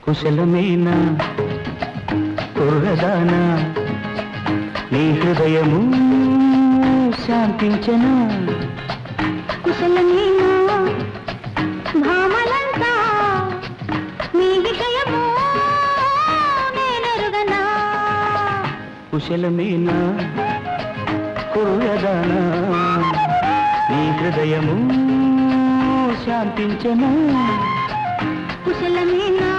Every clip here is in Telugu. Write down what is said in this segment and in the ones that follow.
కుశలమేనా కుర్రదానా నీ హృదయము శాంతించనా కుశలమేనా భామలంతా మీ విషయము నేనెరుగనా కుశలమేనా కుర్రదానా నీ హృదయము శాంతించనా కుశలమేనా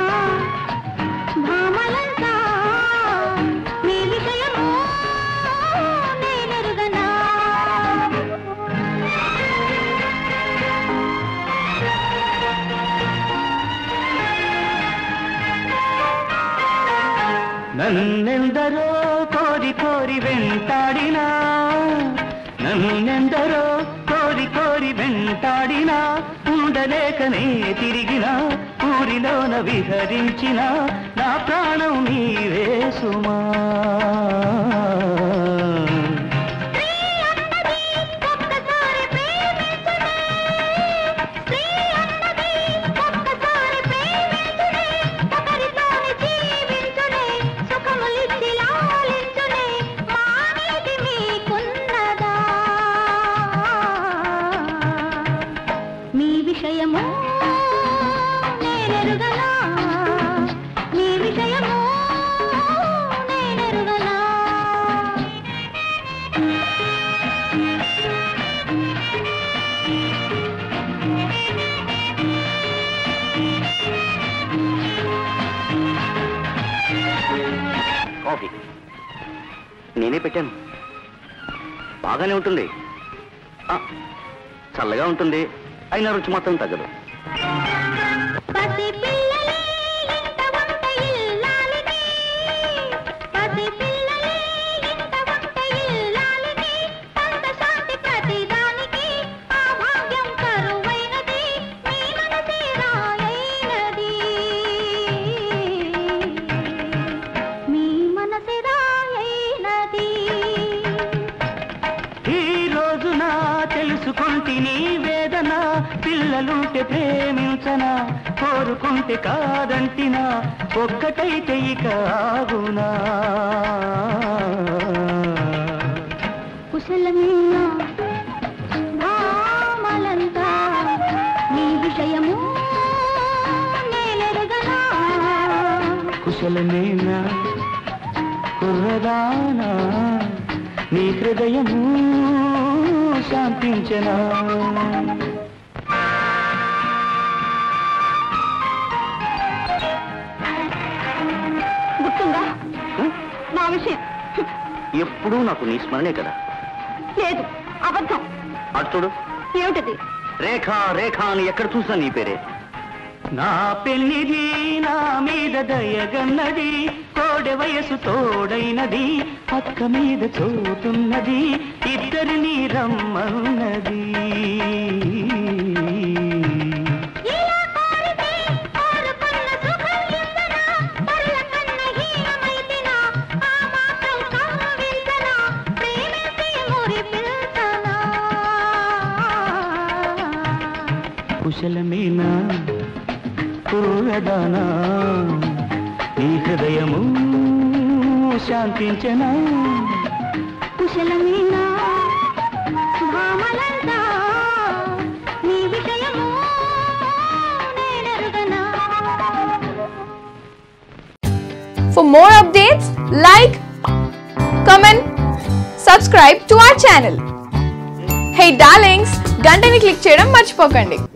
భామలంతా మీ విషయము నేనెరుగనా నన్నెందరో కోరి కోరి వెంటాడినా నన్నెందరో కోరి కోరి వెంటాడినా ఉండలేకనే తిరిగిన ఊరిలోన విహరించిన నా ప్రాణం నీవే సుమా స్త్రీ అన్నది ఒక్కసారి ప్రేమించునే స్త్రీ అన్నది ఒక్కసారి ప్రేమించునే ఒకరితోని జీవించునే సుఖములిచ్చి లాలించునే మానేది మీకున్నదా మీ విషయము నేనెరుగనా మీ విషయము నేనెరుగనా కాఫీ నేనే పెట్టాను బాగానే ఉంటుంది ఆ, చల్లగా ఉంటుంది అయినా రుచి మాత్రం తగ్గదు పసి పిల్లలే ఇంత వంట ఇల్లాలిని పసి పిల్లలే ఇంత వంట ఇల్లాలిని పంత శాంతి ప్రతిదానికి ఆ భాగ్యం కరువైనది మీ మనసే రాయైనది మీ మనసే రాయైనది ఈ రోజున తెలుసుకుంటే నీ వేదన పిల్లలుంటే ప్రేమించనా కోరుకుంటే కాదంటినా ఒక్కటైతే ఇక ఆగునా కుశలమేనా భామలంతా నీ విషయము నేనెరగనా కుశలమేనా కుర్రదానా నీ హృదయము శాంతించనా గుర్తుందా నా విషయం ఎప్పుడూ నాకు నీ స్మరణే కదా లేదు అబద్ధం అటు చూడు ఏమిటది రేఖ రేఖ అని ఎక్కడ చూసినా నీ పేరే నా పెళ్లిది నా మీద దయగన్నది కోడె వయసు తోడైనది పక్క మీద చోటున్నది ఇద్దరిని రమ్మన్నది ఇలా కోరితే కోరుకున్న సుఖం ఇంతనా పరుల కన్న హీనమైతినా ఆ మాత్రం కవ్వింతనా ప్రేమించి మురిపిల్తనా కుశలమేనా కూరదానా నీ హృదయము శాంతించనా కుశలమేనా భామలంతా నీ విషయము నేనెరుగనా For more updates, like, comment, subscribe to our channel. Hey darlings, గంటని click చేయడం మర్చిపోకండి